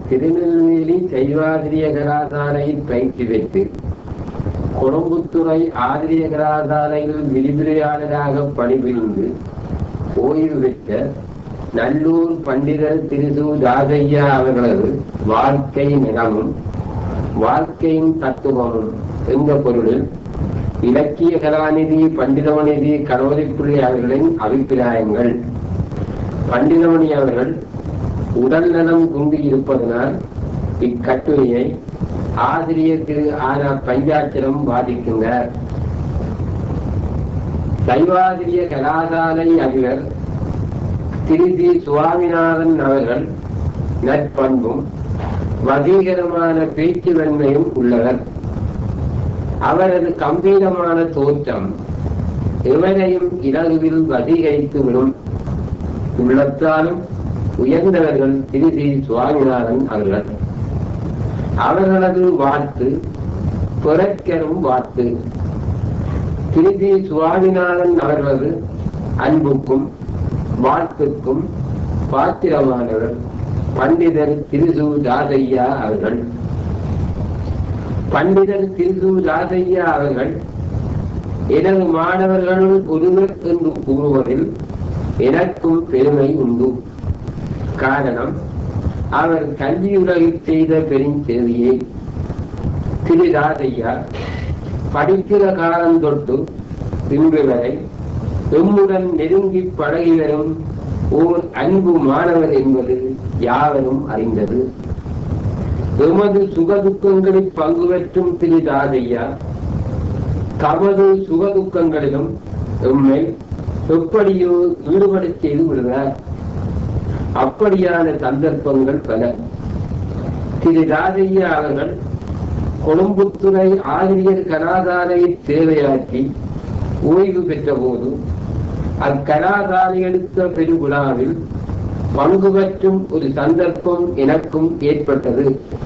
திருநெல்வேலி சைவாதிரிய கலாசாலையில் பயிற்சி பெற்று கொழும்புத்துறை ஆதிரிய கலாசாலையில் விரிவுரையாளராக பணிபுரிந்து ஓய்வு பெற்ற நல்லூர் பண்டிதர் திருசு தாசையா அவர்களது வாழ்க்கை நிலமும் வாழ்க்கையின் தத்துவமும் என்ற பொருளில் இலக்கிய கலாநிதி பண்டிதமணிதி கணவரிப்பிள்ளை அவர்களின் அபிப்பிராயங்கள் பண்டிதமணி அவர்கள் உடல் நலம் குன்றி இருப்பதனால் இக்கட்டுரையை ஆசிரியர் திரு ஆன பஞ்சாட்சரம் வாதிக்கின்றார் சைவாதிரிய கலாசாலை அதிபர் திரு சி சுவாமிநாதன் அவர்கள் நற்பண்பும் வசீகரமான பேச்சு வன்மையும் உள்ளவர் அவரது கம்பீரமான தோற்றம் எவரையும் இலகுவில் வசீகரித்து விடும் உள்ளத்தாலும் உயர்ந்தவர்கள் திரு சி சுவாமிநாதன் அவர்கள் அவர்களது வாழ்த்து புறக்கரும் வாழ்த்து திரு சி சுவாமிநாதன் அவர்களது அன்புக்கும் வாழ்த்துக்கும் பாத்திரமானவர் பண்டிதர் திருசு தாசையா அவர்கள் பண்டிதர் திருசு தாசையா அவர்கள் எனது மாணவர்களுள் ஒருவர் என்று கூறுவதில் எனக்கும் பெருமை உண்டு காரணம் அவர் கல்வியுலகில் செய்த பெருஞ்செவியை திரு தாசையா படிக்கிற காலம் தொட்டு இன்று வரை எம்முடன் நெருங்கி பழகி வரும் ஓர் அன்பு மாணவர் என்பது யாவரும் அறிந்தது எமது சுகதுக்கங்களில் பங்கு பெற்றும் திரு தாதையா தமது சுகதுக்கங்களிலும் எம்மை எப்படியோ ஈடுபடச் செய்து விடுகிறார் அப்படியான சந்தர்ப்பங்கள் பல திரு ராதையா அவர்கள் கொழும்புத்துறை ஆசிரியர் கலாசாலையை சேவையாற்றி ஓய்வு பெற்ற போது அக்கலாசாலை எடுத்த பெருவிழாவில் பங்கு பெற்றும் ஒரு சந்தர்ப்பம் எனக்கும் ஏற்பட்டது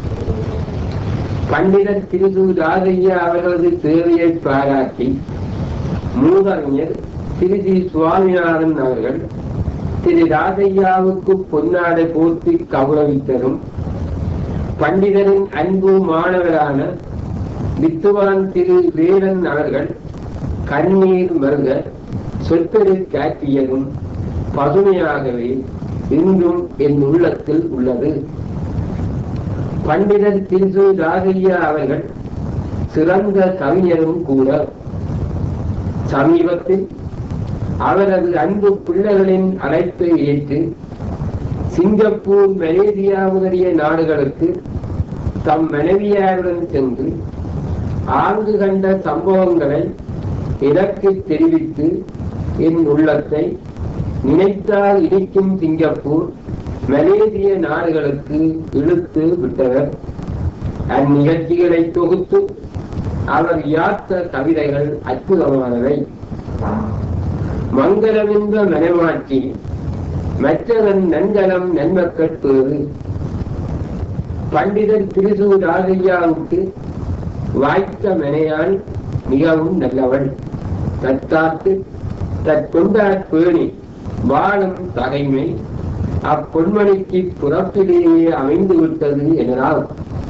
பண்டிதர் திருது ராதையா அவர்களது சேவையை பாராட்டி மூதறிஞர் திரு சி சுவாமிநாதன் அவர்கள் திரு ராதையாவுக்கு பொன்னாடை போர்த்தி கௌரவித்ததும் பண்டிதரின் அன்பு மாணவரான வித்துவான் திரு வேலன் அவர்கள் கண்ணீர் மருக சொற்பெரு காட்டியதும் பசுமையாகவே இன்றும் என் உள்ளத்தில் உள்ளது பண்டிதர் திருசு ராகையா அவர்கள் சிறந்த கவிஞரும் கூட சமீபத்தில் அவரது அன்பு பிள்ளைகளின் அழைப்பை ஏற்று சிங்கப்பூர் மலேசியா முதலிய நாடுகளுக்கு தம் மனைவியாருடன் சென்று ஆங்கு கண்ட சம்பவங்களை எனக்கு தெரிவித்து என் உள்ளத்தை நினைத்தால் இடிக்கும் சிங்கப்பூர் மலேசிய நாடுகளுக்கு இழுத்து விட்டவர் அந்நிகழ்ச்சிகளை தொகுத்து அவர் யாத்த கவிதைகள் அற்புதமானவை மங்களமென்ற மனமாற்றி மற்றவன் நன்கலம் நன்மக்கள் பேறு பண்டிதர் திருசு ராதையாவுக்கு வாய்த்த மனையாள் மிகவும் நல்லவள் தற்காத்து தற்கொண்டாற் பேணி வாழும் தகைமை அப்பொன்மணிக்கு புறத்திலேயே அமைந்து விட்டது எனலாம்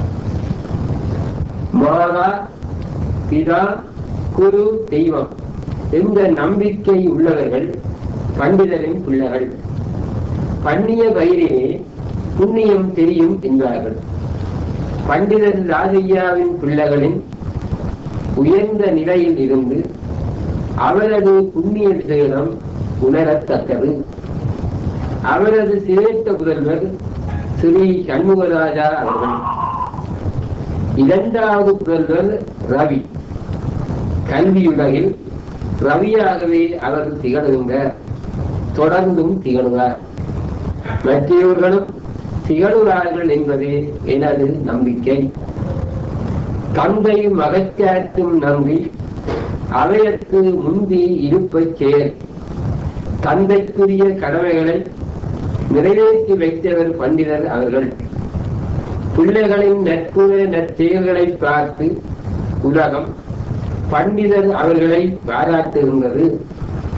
மாதா பிதா குரு தெய்வம் என்ற நம்பிக்கை உள்ளவர்கள் பண்டிதரின் பிள்ளைகள் பண்ணிய வயிறே புண்ணியம் தெரியும் என்பார்கள் பண்டிதர் ராஜையாவின் பிள்ளைகளின் உயர்ந்த நிலையில் இருந்து அவரது புண்ணிய சேலம் உணரத்தக்கது அவரது சிரேஷ்ட புதல்வர் ஸ்ரீ சண்முகராஜா அவர்கள் இரண்டாவது புதல்வர் ரவி கல்வியுலகில் ரவியாகவே அவர் திகழ்கின்றார் தொடர்ந்தும் திகழ்வார் மற்றவர்களும் திகழ்கிறார்கள் என்பதே எனது நம்பிக்கை தந்தை மகச்சாற்றும் நம்பி அவையற்கு முந்தி இருப்பச் செயல் தந்தைக்குரிய கடமைகளை நிறைவேற்றி வைத்தவர் பண்டிதர் அவர்கள் பிள்ளைகளின் நட்புற நற்செயல்களை பார்த்து உலகம் பண்டிதர் அவர்களை பாராட்டுகின்றது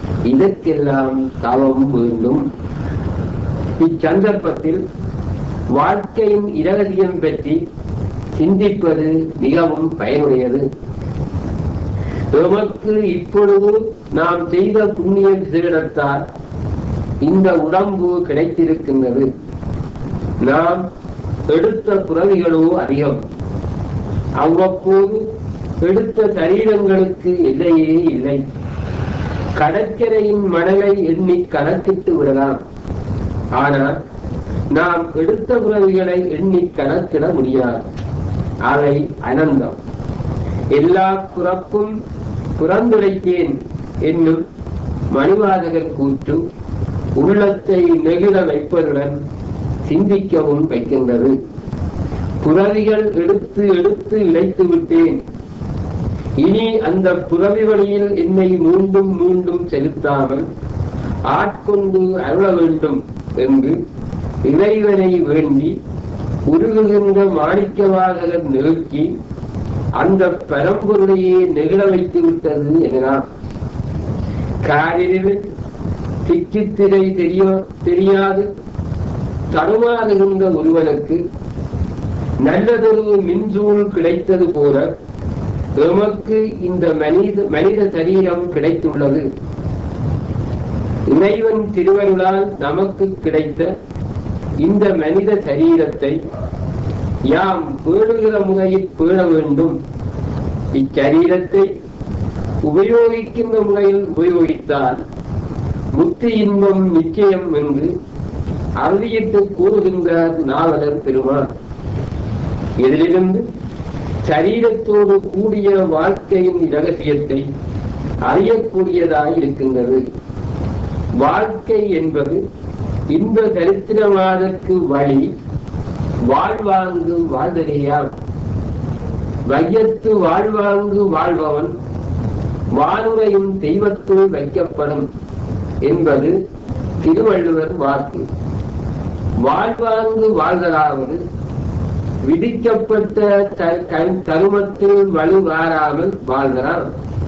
இதற்கெல்லாம் தவம் வேண்டும் இச்சந்தர்ப்பத்தில் வாழ்க்கையின் இரகசியம் பற்றி சிந்திப்பது மிகவும் பயனுடையது எமக்கு இப்பொழுது நாம் செய்த புண்ணிய விசேடத்தால் இந்த உடம்பு கிடைத்திருக்கின்றது நாம் எடுத்த புறவிகளோ அதிகம் அவ்வப்போது எடுத்த சரீரங்களுக்கு எல்லையே இல்லை கடற்கரையின் மணலை எண்ணி கணக்கிட்டு விடலாம் ஆனால் நாம் எடுத்த புறவிகளை எண்ணி கணக்கிட முடியாது அவை அனந்தம் எல்லா புறப்பும் புறந்துரைத்தேன் என்னும் மணிவாதகர் கூற்று உள்ளத்தை நெகிழ வைப்பதுடன் சிந்திக்கவும் வைக்கின்றது புறவிகள் எடுத்து எடுத்து இழைத்து விட்டேன் இனி அந்த புறவி வழியில் என்னை மீண்டும் மீண்டும் செலுத்தாமல் ஆட்கொண்டு அருள வேண்டும் என்று இறைவனை வேண்டி உருகுகின்ற மாணிக்கவாதகர் நிறுத்தி அந்த பரம்பொருளையே நெகிழ வைத்து விட்டது எனலாம் காரில் திக்கித்திரை தெரிய தெரியாது தடுமாறுகின்ற ஒருவனுக்கு நல்லதொரு மின்சூழ் கிடைத்தது போல எமக்கு இந்த மனித மனித சரீரம் கிடைத்துள்ளது இறைவன் திருவருளால் நமக்கு கிடைத்த இந்த மனித சரீரத்தை யாம் பேணுகிற முறையில் பேண வேண்டும் இச்சரீரத்தை உபயோகிக்கின்ற முறையில் உபயோகித்தால் முக்தி இன்பம் நிச்சயம் என்று அறுதியிட்டு கூறுகின்றார் நாவலர் பெருமான் இதிலிருந்து சரீரத்தோடு கூடிய வாழ்க்கையின் இரகசியத்தை அறியக்கூடியதாய் இருக்கின்றது வாழ்க்கை என்பது இந்த சரித்திரவாதற்கு வழி வாழ்வாங்கு வாழ்தலையாம் வையத்து வாழ்வாங்கு வாழ்பவன் வானுரையும் தெய்வத்துள் வைக்கப்படும் என்பது திருவள்ளுவர் வாக்கு வாழ்வாங்கு வாழ்தலாவது விதிக்கப்பட்ட த- க- தருமத்தில் வலுவாராமல் வாழ்கிறான்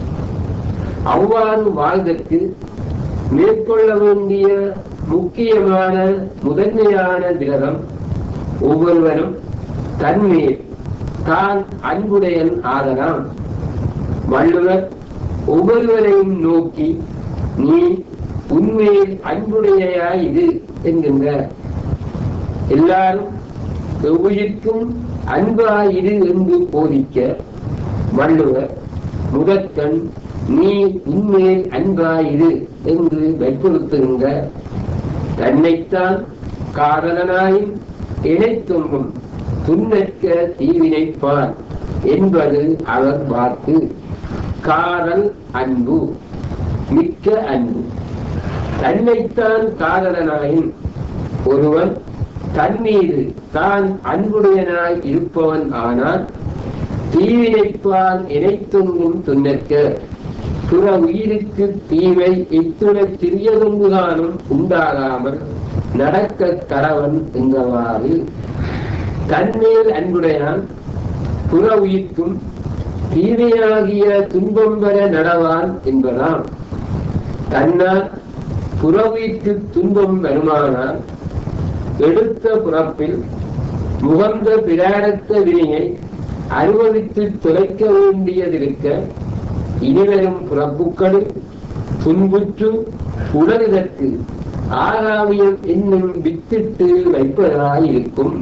அவ்வாறு வாழ்தற்கு மேற்கொள்ள வேண்டிய முக்கியமான முதன்மையான திரகம் ஒவ்வொருவரும் தன்மேல் தான் அன்புடையன் ஆகலாம் வள்ளுவர் ஒவ்வொருவரையும் நோக்கி நீ உண்மையில் அன்புடையாய் இது என்கின்றார் எல்லாரும் எவ்வுயிர்க்கும் அன்பாயிரு என்று போதிக்க வள்ளுவர் முதற்கண் நீ உண்மையில் அன்பாயிரு என்று வற்புறுத்துகின்ற தன்னைத்தான் காரணனாயும் இணைத்தும்பும் துன்னற்க தீவினைப்பார் என்பது அவர் வாக்கு காதல் அன்பு மிக்க அன்பு தன்னைத்தான் காதலனாயின் ஒருவன் தன் மீது தான் அன்புடையனாய் இருப்பவன் ஆனால் தீவினைப்பால் இணைத்துங்கும் துன்னற்க புற உயிருக்கு தீமை இத்துணை சிறியதொன்றுதானும் உண்டாகாமல் நடக்க கடவன் எங்கவாறு தன்மேல் அன்புடையான் புற உயிர்க்கும் தீமையாகிய துன்பம் பெற நடவான் என்பதாம் தன்னால் புற உயிர்க்கு துன்பம் வருமானால் எடுத்த புறப்பில் முகந்த பிராரத்த வினையை அனுபவித்து தொலைக்க வேண்டியதிருக்க இனிவரும் புறப்புக்களில் துன்புற்று உடலிதற்கு ஆகாமியம் என்னும் வித்திட்டு வைப்பதாயிருக்கும்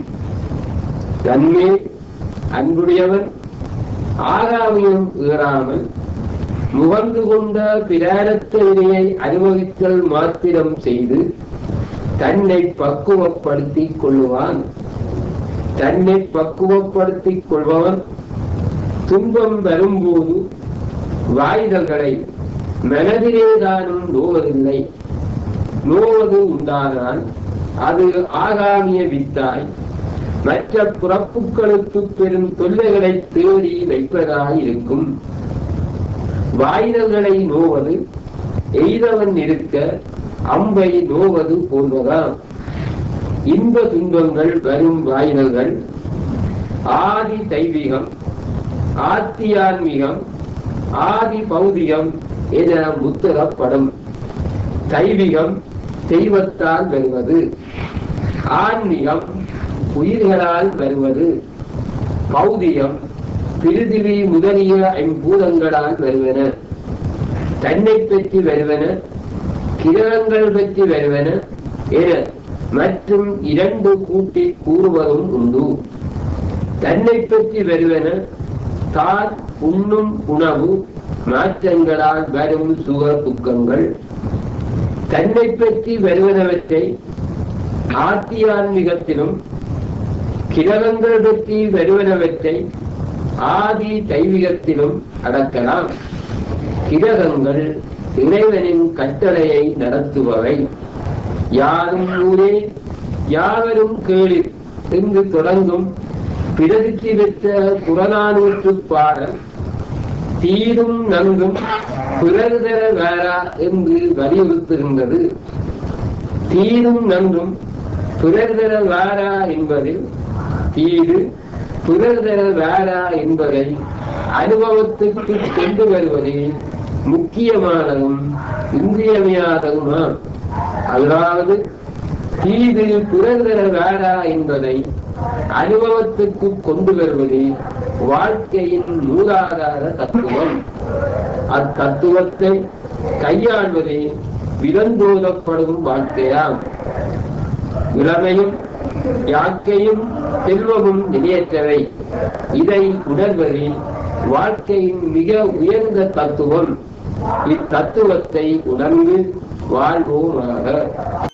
தன்மே அன்புடையவன் ஆகாமியம் ஏறாமல் முகந்து கொண்ட பிராரத்த வினையை அனுபவித்தல் மாத்திரம் செய்து தன்னை பக்குவப்படுத்திக் கொள்ளுவான் தன்னை பக்குவப்படுத்திக் கொள்பவன் துன்பம் வரும்போது வாய்தல்களை மனதிலேதானும் நோவதில்லை நோவது உண்டானால் அது ஆகாமிய வித்தாய் மற்ற புறப்புக்களுக்கு பெரும் தொல்லைகளை தேடி வைப்பதாயிருக்கும் வாய்தல்களை நோவது எய்தவன் இருக்க அம்பை நோவது போன்றதாம் இன்ப துன்பங்கள் வரும் வாயினல்கள் ஆதி தெய்வீகம் ஆத்தியான்மீகம் ஆதி பௌதிகம் என முத்திரப்படும் தெய்வீகம் தெய்வத்தால் வருவது ஆன்மீகம் உயிர்களால் வருவது பௌதியம் பிரிதிவி முதலிய ஐம்பூதங்களால் வருவன தன்னை பற்றி வருவன கிரகங்கள் பற்றி வருவன என மற்றும் இரண்டு கூட்டி கூறுவதும் உண்டு தன்னை பற்றி வருவன தான் உண்ணும் உணவு மாற்றங்களால் வரும் சுக துக்கங்கள் தன்னை பற்றி வருவனவற்றை ஆத்தியான்மிகத்திலும் கிரகங்கள் பற்றி வருவனவற்றை ஆதி தெய்வீகத்திலும் அடக்கலாம் கிரகங்கள் இறைவனின் கட்டளையை நடத்துபவை யாரும் ஊரே யாவரும் கேளிர் என்று தொடங்கும் பிரசித்தி பெற்ற புறநானூற்று பாடல் தீரும் நன்கும் பிறர் தர வேறா என்று வலியுறுத்துகின்றது தீரும் நன்றும் பிறர் தர வேறா என்பதில் தீது பிறர் தர வேறா என்பதை அனுபவத்துக்கு கொண்டு வருவதே முக்கியமானதும் இன்றியமையாததுமா அதாவது தீது பிறர் தர வேறா என்பதை அனுபவத்துக்கு கொண்டு வருவதே வாழ்க்கையின் மூலாதார தத்துவம் அத்தத்துவத்தை கையாள்வதே விதந்தோதப்படும் வாழ்க்கையாம் இளமையும் யாக்கையும் செல்வமும் நிலையற்றவை இதை உணர்வதே வாழ்க்கையின் மிக உயர்ந்த தத்துவம் இத்தத்துவத்தை உணர்ந்து வாழ்வோமாக